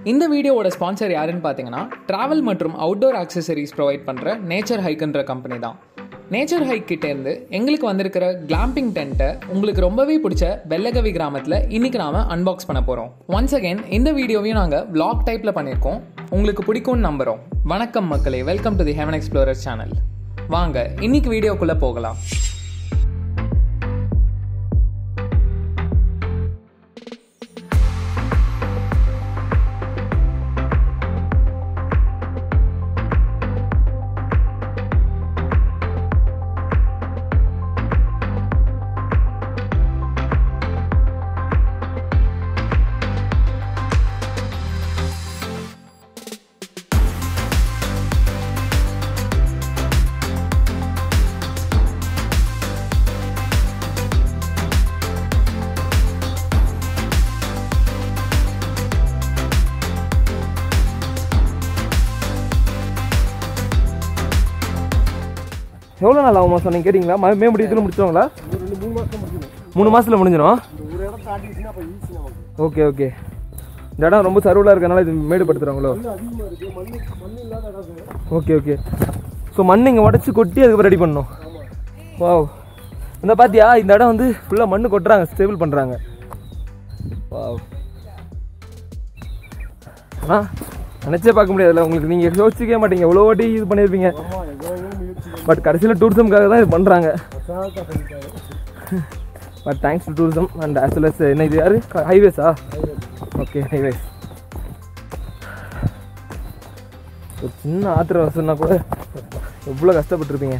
இந்த வீடியோவோட ஸ்பான்சர் யாருன்னு பார்த்தீங்கன்னா டிராவல் மற்றும் அவுட்டோர் ஆக்சசரிஸ் ப்ரொவைட் பண்ணுற நேச்சர் ஹைக்குன்ற கம்பெனி தான் நேச்சர் ஹைக் கிட்டேருந்து எங்களுக்கு வந்திருக்கிற கிளாம்பிங் டென்ட்டை உங்களுக்கு ரொம்பவே பிடிச்ச வெள்ளகவி கிராமத்தில் இன்னைக்கு நாம அன்பாக்ஸ் பண்ண போகிறோம் ஒன்ஸ் அகைன் இந்த வீடியோவையும் நாங்கள் vlog டைப்பில் பண்ணியிருக்கோம் உங்களுக்கு பிடிக்கும்னு நம்புகிறோம் வணக்கம் மக்களே welcome to the heaven explorer channel வாங்க இன்னைக்கு வீடியோக்குள்ளே போகலாம் எவ்வளோ நாள் ஆகுமா சொன்னீங்க கேட்டிங்களா மே மே முடியத்துல முடிச்சிருவாங்களா மூணு மாசத்துல முடிஞ்சிடும் ஓகே ஓகே இந்த இடம் ரொம்ப சர்வலாக இருக்கனால இது மேடுபடுத்துகிறாங்களோ ஓகே ஓகே ஸோ மண் இங்கே உடச்சி கொட்டி அதுக்கப்புறம் ரெடி பண்ணணும் வாவ் இந்த பாத்தியா இந்த இடம் வந்து ஃபுல்லாக மண் கொட்டுறாங்க ஸ்டேபிள் பண்ணுறாங்க வாவ் ஆ நினச்சே பார்க்க முடியாதுல்ல உங்களுக்கு நீங்கள் யோசிச்சிக்கவே மாட்டீங்க எவ்வளோ வாட்டி இது பண்ணியிருப்பீங்க பட் கடைசியில் டூரிசம்காக தான் இது பண்ணுறாங்க but thanks to tourism and as well as என்ன இது யாரு ஹைவேஸா ஓகே ஹைவேஸ் ஒரு சின்ன ஆத்திர வசம்னா கூட எவ்வளோ கஷ்டப்பட்டிருப்பீங்க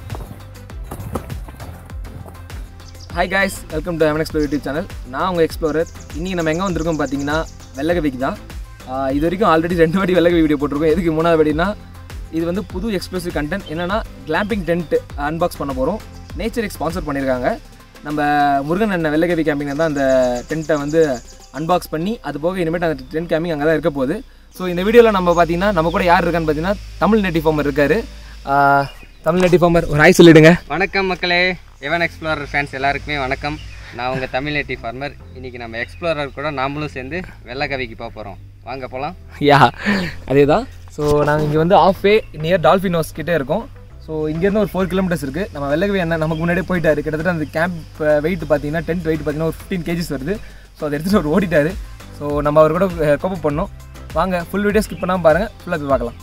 hi guys welcome to heaven explore YouTube channel நான் உங்கள் எக்ஸ்ப்ளோரர் இன்றைக்கி நம்ம எங்கே வந்திருக்கோம் பார்த்தீங்கன்னா வெள்ளகவிக்கு தான் ஆஹ் இது வரைக்கும் ஆல்ரெடி ரெண்டு வாட்டி வெள்ளகவி வீடியோ போட்டிருக்கோம் எதுக்கு மூணாவது வாட்டினா இது வந்து புது எக்ஸ்க்ளூசிவ் கண்டென்ட் என்னென்னா கிளாம்பிங் டென்ட் அன்பாக்ஸ் பண்ண போகிறோம் நேச்சர் ஸ்பான்சர் பண்ணியிருக்காங்க நம்ம முருகன் அண்ணன் வெள்ளகவி கேம்பிங் தான் அந்த டென்ட்டை வந்து அன்பாக்ஸ் பண்ணி அது போக இனிமேட்டு அந்த டென்ட் கேம்பிங் அங்கே தான் இருக்க போகுது ஸோ இந்த வீடியோவில் நம்ம பார்த்தீங்கன்னா நம்ம கூட யார் இருக்கான்னு பார்த்தீங்கன்னா தமிழ் நெட்டி ஃபார்மர் இருக்காரு ஆஹ் தமிழ் நெட்டி ஃபார்மர் ஒரு ஹாய் சொல்லிடுங்க வணக்கம் மக்களே எவன் எக்ஸ்ப்ளோரர் ஃபேன்ஸ் எல்லாருக்குமே வணக்கம் நான் உங்கள் தமிழ் நேட்டிவ் ஃபார்மர் இன்றைக்கி நம்ம எக்ஸ்ப்ளோரர் கூட நாமளும் சேர்ந்து வெள்ளக்கவிக்கு போக போகிறோம் வாங்க போகலாம் யா அதே தான் ஸோ நாங்கள் இங்கே வந்து off way near dolphin house கிட்டே இருக்கோம் ஸோ இங்கேருந்து ஒரு ஃபோர் கிலோமீட்டர்ஸ் இருக்குது நம்ம வெள்ளகவி அண்ணன் நமக்கு முன்னாடியே போயிட்டாரு கிட்டத்தட்ட அந்த கேம்ப் வெயிட் பார்த்தீங்கன்னா டென்ட் வெயிட் பார்த்தீங்கன்னா ஒரு ஃபிஃப்டீன் கேஜிஸ் வருது ஸோ அதை எடுத்துகிட்டு அவர் ஓடிட்டாரு ஸோ நம்ம அவர் கூட கோப்பப் பண்ணோம் வாங்க ஃபுல் வீடியோ ஸ்கிப் பண்ணாமல் பாருங்கள் ஃபுல்லாக போய் பார்க்கலாம்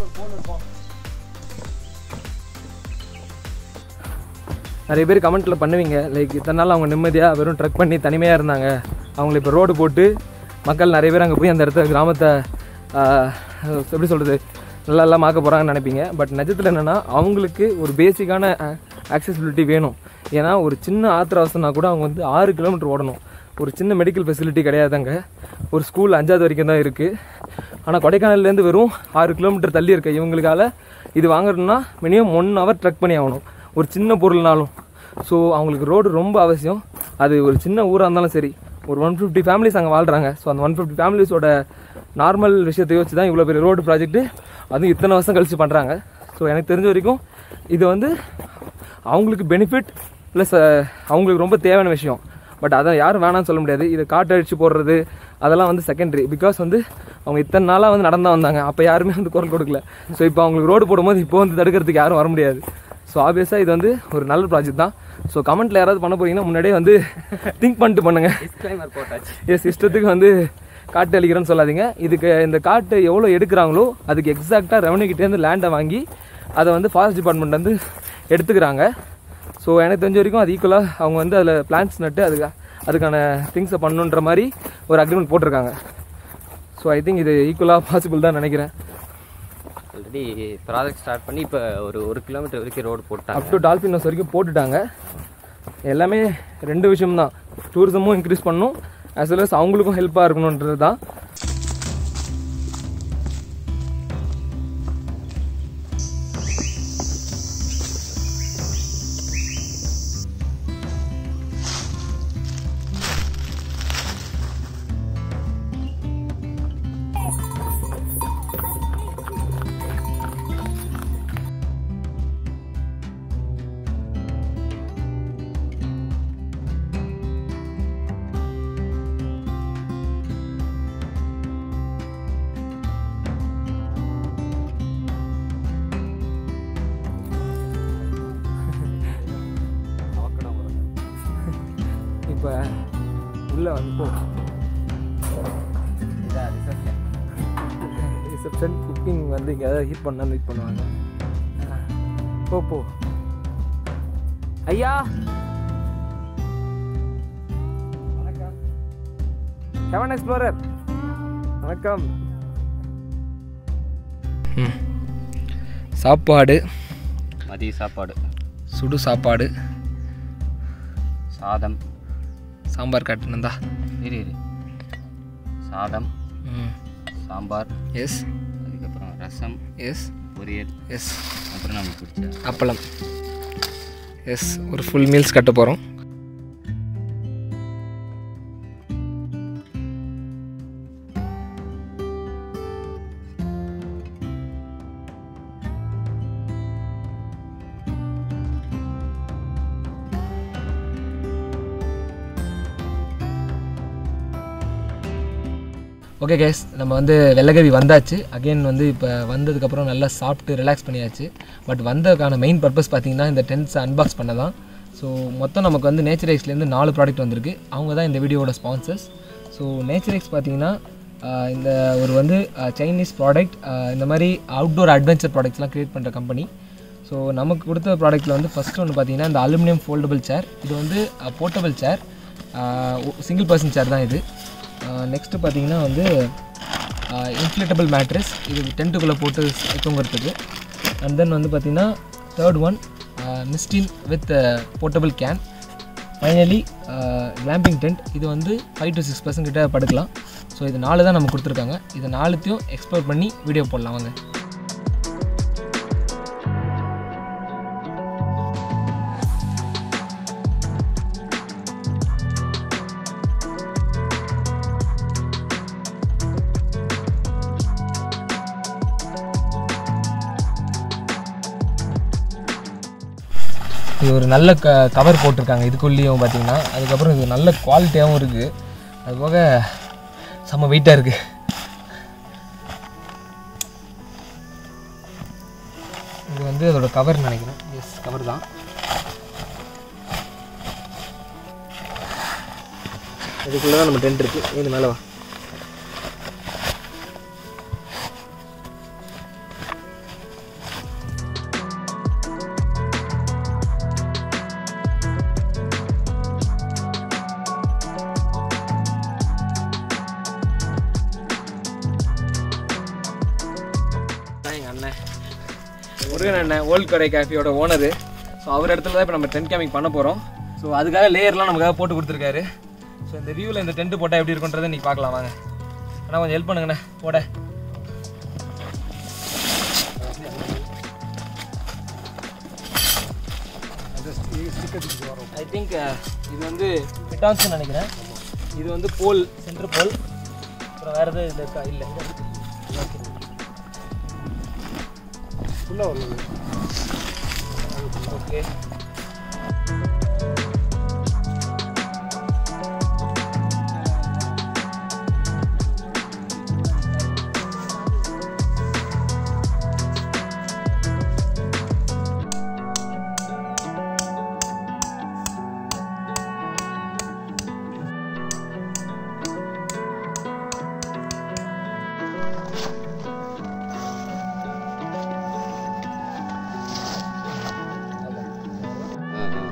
நிறைய பேர் கமெண்ட்டில் பண்ணுவீங்க லைக் இத்தனை நாள் அவங்க நிம்மதியாக வெறும் ட்ரக் பண்ணி தனிமையாக இருந்தாங்க அவங்களை இப்போ ரோடு போட்டு மக்கள் நிறைய பேர் அங்கே போய் அந்த இடத்த கிராமத்தை ஆஹ், எப்படி சொல்கிறது நல்லா எல்லாம் ஆக்க போகிறாங்கன்னு நினைப்பீங்க பட் நிஜத்தில் என்னென்னா அவங்களுக்கு ஒரு பேசிக்கான ஆக்சசிபிலிட்டி வேணும் ஏன்னா ஒரு சின்ன ஆத்திர அவசரம்னா கூட அவங்க வந்து ஆறு கிலோமீட்டர் ஓடணும் ஒரு சின்ன மெடிக்கல் ஃபெசிலிட்டி கிடையாதுங்க ஒரு ஸ்கூல் அஞ்சாவது வரைக்கும் தான் இருக்குது ஆனால் கொடைக்கானல்லேருந்து வெறும் ஆறு கிலோமீட்டர் தள்ளி இருக்க இவங்களுக்கால இது வாங்குறதுனா மினிமம் ஒன் ஹவர் ட்ரக் பண்ணி ஆகணும் ஒரு சின்ன பொருள்னாலும் ஸோ அவங்களுக்கு ரோடு ரொம்ப அவசியம் அது ஒரு சின்ன ஊராக இருந்தாலும் சரி ஒரு ஒன் ஃபிஃப்டி ஃபேமிலிஸ் அங்கே வாழ்கிறாங்க ஸோ அந்த ஒன் ஃபிஃப்டி ஃபேமிலிஸோட நார்மல் விஷயத்தை யோசிச்சு தான் இவ்வளோ பெரிய ரோடு ப்ராஜெக்ட்டு அதுவும் இத்தனை வருஷம் கழிச்சு பண்ணுறாங்க ஸோ எனக்கு தெரிஞ்ச வரைக்கும் இது வந்து அவங்களுக்கு பெனிஃபிட் ப்ளஸ் அவங்களுக்கு ரொம்ப தேவையான விஷயம் பட் அதை யாரும் வேணாம்னு சொல்ல முடியாது இதை காட்டு அடிச்சு போடுறது அதெல்லாம் வந்து செகண்டரி பிகாஸ் வந்து அவங்க இத்தனை நாளாக வந்து நடந்தா வந்தாங்க அப்போ யாருமே வந்து குரல் கொடுக்கல ஸோ இப்போ அவங்களுக்கு ரோடு போடும்போது இப்போ வந்து தடுக்கிறதுக்கு யாரும் வர முடியாது ஸோ ஆப்வியஸாக இது வந்து ஒரு நல்ல ப்ராஜெக்ட் தான் ஸோ கமெண்ட்டில் யாராவது பண்ண போறீங்கன்னா முன்னாடியே வந்து திங்க் பண்ணிட்டு பண்ணுங்கள் டிஸ்க்ளைமர் போட்டாச்சு எஸ் இஷ்டத்துக்கு வந்து காட்டு அழிக்கிறேன்னு சொல்லாதீங்க இதுக்கு இந்த காட்டு எவ்வளோ எடுக்கிறாங்களோ அதுக்கு எக்ஸாக்டாக ரெவன்யூ கிட்டேருந்து லேண்டை வாங்கி அதை வந்து ஃபாரஸ்ட் டிபார்ட்மெண்ட் வந்து எடுத்துக்கிறாங்க ஸோ எனக்கு தெரிஞ்ச வரைக்கும் அது ஈக்குவலாக அவங்க வந்து அதில் பிளான்ஸ் நட்டு அதுக்கு அதுக்கான திங்ஸை பண்ணணுன்ற மாதிரி ஒரு அக்ரிமெண்ட் போட்டிருக்காங்க ஸோ ஐ திங்க் இது ஈக்குவலாக பாசிபிள் தான் நினைக்கிறேன் ஆல்ரெடி ப்ராஜெக்ட் ஸ்டார்ட் பண்ணி இப்போ ஒரு ஒரு கிலோமீட்டர் வரைக்கும் ரோடு போட்டாங்க அப் டு டால்ஃபின் ஹவுஸ் வரைக்கும் போட்டுட்டாங்க எல்லாமே ரெண்டு விஷயம் தான் டூரிசமும் இன்க்ரீஸ் பண்ணணும் as well as அவங்களுக்கும் ஹெல்ப்பாக இருக்கணுன்றது தான் உள்ளே வந்து போ இதான் ரிசப்ஷன் ரிசப்ஷன் குக்கிங் வந்து இங்கே ஏதாவது ஹீட் பண்ணால் வெயிட் பண்ணுவாங்க ஆ, போ போ ஐயா வணக்கம் செவன் எக்ஸ்ப்ளோரர் வணக்கம் சாப்பாடு மதிய சாப்பாடு சுடு சாப்பாடு சாதம் சாம்பார் காட்டுனதா இரு இரு சாதம் ம் சாம்பார் எஸ் அதுக்கப்புறம் ரசம் எஸ் பொரியல் எஸ் அப்புறம் நமக்கு பிடிச்ச அப்பளம் எஸ் ஒரு ஃபுல் மீல்ஸ் கட்ட போகிறோம் ஓகே கேஸ் நம்ம வந்து வெள்ளகவி வந்தாச்சு அகைன் வந்து இப்போ வந்ததுக்கப்புறம் நல்லா சாப்பிட்டு ரிலாக்ஸ் பண்ணியாச்சு பட் வந்ததுக்கான மெயின் பர்பஸ் பார்த்தீங்கன்னா இந்த டென்ட்ஸை அன்பாக்ஸ் பண்ண தான் ஸோ மொத்தம் நமக்கு வந்து நேச்சர் எக்ஸ்லேருந்து நாலு ப்ராடக்ட் வந்திருக்கு அவங்க தான் இந்த வீடியோவோட ஸ்பான்சர்ஸ் ஸோ நேச்சர் எக்ஸ் பார்த்தீங்கன்னா ஆஹ், இந்த ஒரு வந்து சைனீஸ் ப்ராடக்ட் இந்த மாதிரி அவுட்டோர் அட்வென்ச்சர் ப்ராடக்ட்ஸ்லாம் க்ரியேட் பண்ணுற கம்பெனி ஸோ நமக்கு கொடுத்த ப்ராடக்ட்டில் வந்து ஃபஸ்ட்டு ஒன்று பார்த்தீங்கன்னா இந்த அலுமினியம் ஃபோல்டபுள் சேர் இது வந்து portable chair single person chair தான் இது நெக்ஸ்ட்டு பார்த்தீங்கன்னா வந்து இன்ஃப்ளேட்டபிள் மேட்ரஸ் இது டென்ட்டுக்குள்ளே போட்டு தூங்குறதுக்கு அண்ட் தென் வந்து பார்த்தீங்கன்னா third one misting with portable can finally glamping tent இது வந்து ஃபைவ் டு சிக்ஸ் பர்சன்ட் கிட்ட படுக்கலாம் ஸோ இது நாலு தான் நம்ம கொடுத்துருக்காங்க இது நாலுத்தையும் எக்ஸ்ப்ளோர் பண்ணி வீடியோ போடலாம் வாங்க இது ஒரு நல்ல க கவர் போட்டிருக்காங்க இதுக்குள்ளேயும் பார்த்தீங்கன்னா அதுக்கப்புறம் இது நல்ல குவாலிட்டியாகவும் இருக்குது அது போக செம்ம வெயிட்டாக இருக்குது இது வந்து அதோட கவர் நினைக்கிறேன் எஸ் கவர் தான் இதுக்குள்ளே தான் நம்ம டென்ட் இருக்குது இது மேலே வா தான் எங்கள் அண்ணன் முருகன் அண்ணன் ஓல்ட் கடை கேஃபியோட ஓனரு ஸோ அவர் இடத்துல தான் இப்போ நம்ம டென்ட் கேமிங் பண்ண போகிறோம் ஸோ அதுக்காக லேயர்லாம் நமக்காக போட்டு கொடுத்துருக்காரு ஸோ இந்த வியூவில் இந்த டென்ட் போட்டால் எப்படி இருக்குன்றதை நீங்கள் பார்க்கலாம் வாங்க அண்ணா கொஞ்சம் ஹெல்ப் பண்ணுங்கண்ணே போட ஐ திங்க் இது வந்து பிட்டான்ஸ் நினைக்கிறேன் இது வந்து போல் சென்டர் போல் அப்புறம் வேறு எதுவும் இது இருக்கா இல்லை ஓகே ஃபுல்லாக வருது ஓகே ஆ ஆ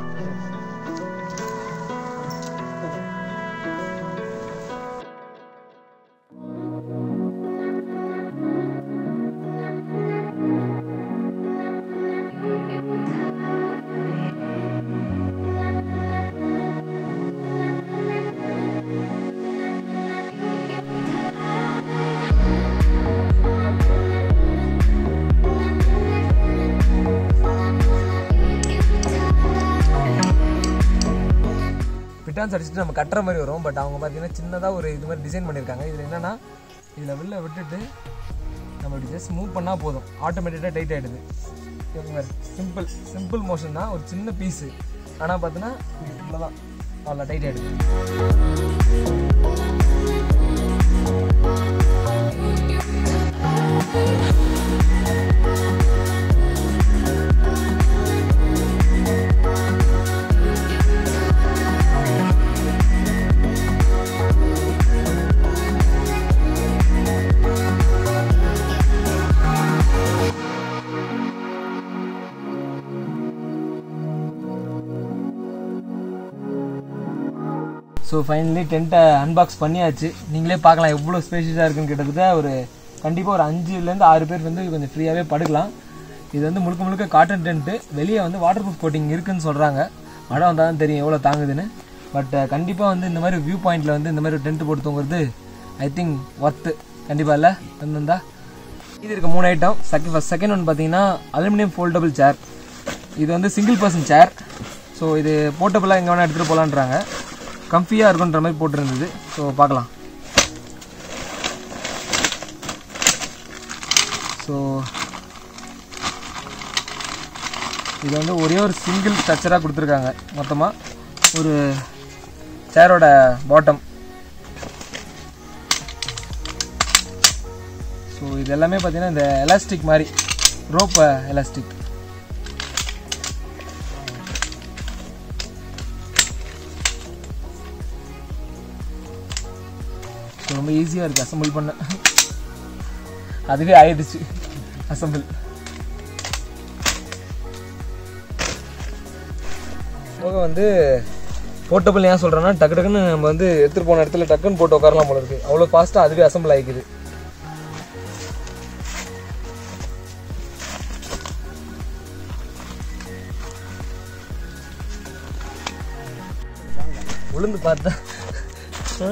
பிட்டான்ஸ் அடிச்சுட்டு நம்ம கட்டுற மாதிரி வரும் பட் அவங்க பார்த்தீங்கன்னா சின்னதாக ஒரு இது மாதிரி டிசைன் பண்ணியிருக்காங்க இதில் என்னென்னா இதில் வெளில விட்டுட்டு நம்ம இப்படி ஜஸ்ட் மூவ் பண்ணால் போதும் ஆட்டோமேட்டிக்காக டைட் ஆகிடுது மாதிரி சிம்பிள் சிம்பிள் மோஷன் தான் ஒரு சின்ன பீஸு ஆனால் பார்த்தீங்கன்னா இவ்வளோ தான் அவ்வளோ டைட் ஆகிடுது ஸோ ஃபைனலி டென்ட்டை அன்பாக்ஸ் பண்ணியாச்சு நீங்களே பார்க்கலாம் எவ்வளோ ஸ்பேஷியஸாக இருக்குன்னு கிட்டத்தட்ட ஒரு கண்டிப்பாக ஒரு அஞ்சுலேருந்து ஆறு பேர் வந்து கொஞ்சம் ஃப்ரீயாகவே படுக்கலாம் இது வந்து முழுக்க முழுக்க காட்டன் டென்ட்டு வெளியே வந்து வாட்டர் ப்ரூஃப் கோட்டிங் இருக்குன்னு சொல்கிறாங்க மழை வந்தால் தான் தெரியும் எவ்வளோ தாங்குதுன்னு பட் கண்டிப்பாக வந்து இந்த மாதிரி வியூ பாயிண்டில் வந்து இந்த மாதிரி டென்ட் போட்டு தூங்குறது ஐ திங்க் ஒர்த்து கண்டிப்பாக இல்லை வந்திருந்தா இது இருக்க மூணு item second first second one பார்த்தீங்கன்னா அலுமினியம் ஃபோல்டபுள் சேர் இது வந்து சிங்கிள் பர்சன் சேர் ஸோ இது போர்ட்டபுளாக எங்கே வேணால் எடுத்துகிட்டு போகலான்றாங்க கம்ஃபியாக இருக்குன்ற மாதிரி போட்டிருந்தது ஸோ பார்க்கலாம் ஸோ இது வந்து ஒரே ஒரு சிங்கிள் ஸ்ட்ரக்சராக கொடுத்துருக்காங்க மொத்தமாக ஒரு சேரோட பாட்டம் ஸோ இது எல்லாமே பார்த்தீங்கன்னா இந்த எலாஸ்டிக் மாதிரி ரோப் எலாஸ்டிக் ஸோ ரொம்ப ஈஸியாக இருக்குது அசம்பிள் பண்ண அதுவே ஆயிடுச்சு அசம்பிள் போக வந்து போர்ட்டபிள் ஏன் சொல்கிறேன்னா டக்கு டக்குன்னு நம்ம வந்து எடுத்துகிட்டு போன இடத்துல டக்குன்னு போட்டு உட்காரலாம் போல இருக்குது அவ்வளோ ஃபாஸ்ட்டாக அதுவே அசம்பிள் ஆகிக்குது உளுந்து பார்த்தா ஆ?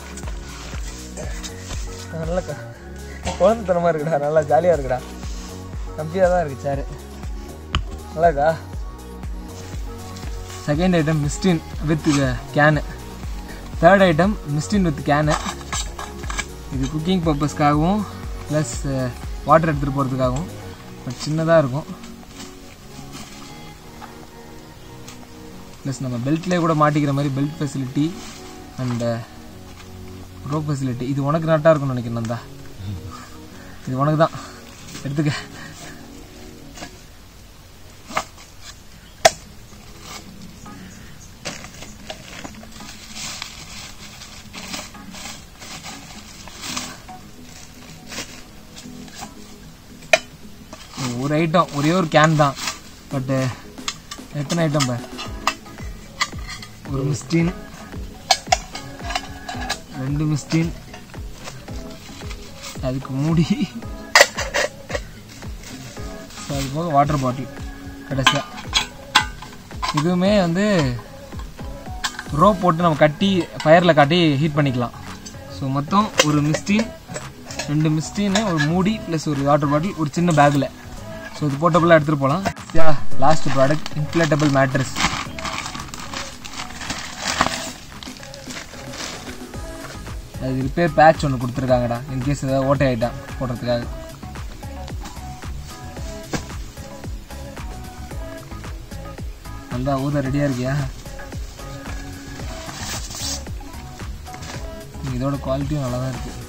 நல்லா க- குழந்தைத்தனமா இருக்குடா நல்லா ஜாலியாக இருக்குடா கம்மியாக தான் இருக்கு சேரு நல்லா இருக்கா second item mess tin with can third item mess tin with can இது குக்கிங் பர்பஸ்க்காகவும் ப்ளஸ் வாட்டர் எடுத்துகிட்டு போகிறதுக்காகவும் பட் சின்னதாக இருக்கும் ப்ளஸ் நம்ம பெல்ட்லேயே கூட மாட்டிக்கிற மாதிரி belt facility and rope facility இது உனக்கு நட்டாக இருக்கும்னு நினைக்கிறேன் நந்தா இது உனக்கு தான் எடுத்துக்க ஒரு ஐட்டம் ஒரே ஒரு கேன் தான் பட்டு எத்தனை ஐட்டம் பார் ஒரு மிஸ்டீன் ரெண்டு மிஸ்டீன் அதுக்கு மூடி ஸோ அது போக வாட்டர் பாட்டில் கடைசியாக இதுவுமே வந்து ரோப் போட்டு நம்ம கட்டி ஃபயரில் காட்டி ஹீட் பண்ணிக்கலாம் ஸோ மொத்தம் ஒரு மிஸ்டீன் ரெண்டு மிஸ்டீனு ஒரு மூடி ப்ளஸ் ஒரு வாட்டர் பாட்டில் ஒரு சின்ன பேக்கில் ஸோ இது போட்டபுளாக எடுத்துகிட்டு போகலாம் யா லாஸ்ட் ப்ராடக்ட் இன்ஃப்ளேட்டபிள் மேட்ரஸ் அது ரிப்பேர் பேட்ச் ஒன்று கொடுத்துருக்காங்கடா இன்கேஸ் ஏதாவது ஓட்டை ஆகிட்டா போடுறதுக்காக நல்லா ஊத ரெடியாக இருக்கியா இதோட குவாலிட்டியும் நல்லா தான் இருக்குது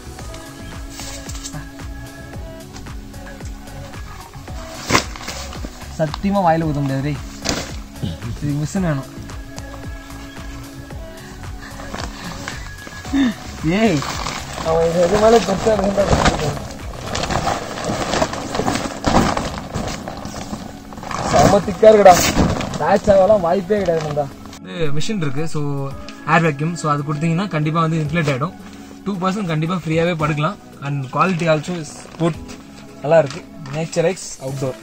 சத்தியமாக வாயில் ஊற்ற முடியாது டேய் இதுக்கு மிஷின் வேணும் ஏய் அவன் இது எது மேலே பெருசாக இருக்குன்னு செம திக்காக இருக்குடா பேட்ச் ஆகலாம் வாய்ப்பே கிடையாது நந்தா இது மிஷின் இருக்குது ஸோ ஏர் வேக்யூம் ஸோ அது கொடுத்தீங்கன்னா கண்டிப்பாக வந்து இன்ஃப்ளேட் ஆகிடும் டூ பர்சன்ட் கண்டிப்பாக ஃப்ரீயாகவே படுக்கலாம் and quality also is good நல்லா இருக்குது nature's outdoor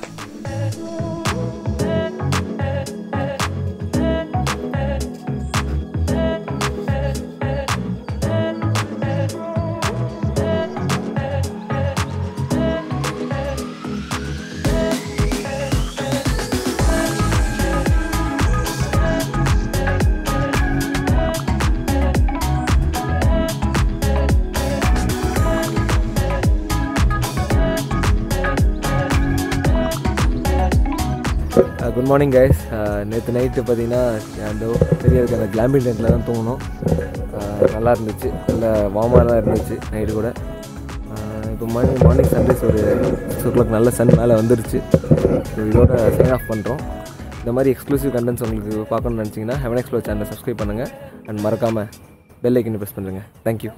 good morning guys நேற்று நைட்டு பார்த்தீங்கன்னா அந்த பெரிய இருக்க அந்த கிளாம்பிங் டென்ட்டில் தான் தூங்கணும் Uh, நல்லா இருந்துச்சு நல்ல வார்மாக தான் இருந்துச்சு நைட்டு கூட Uh, இப்போ மார்னிங் மார்னிங் சன்ரைஸ் ஒரு சிக்ஸ் ஓ கிளாக் நல்ல சன் மேலே வந்துருச்சு ஸோ இதோட சைன் ஆஃப் பண்ணுறோம் இந்த மாதிரி எக்ஸ்க்ளூசிவ் கண்டென்ட்ஸ் உங்களுக்கு பார்க்கணும்னு நினச்சிங்கன்னா ஹெவன் எக்ஸ்ப்ளோர் சேனலை சப்ஸ்கிரைப் பண்ணுங்கள் அண்ட் மறக்காமல் பெல் ஐக்கனை ப்ரெஸ் பண்ணுங்கள் தேங்க்யூ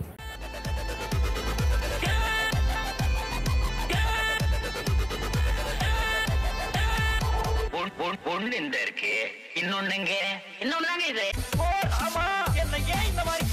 ஒன்- ஒன்- ஒண்ணு இந்த இருக்கு இன்னொன்னுங்க இன்னொன்னு இது ஓ, ஆமா என்ன சொல்ல ஏன் இந்த மாதிரி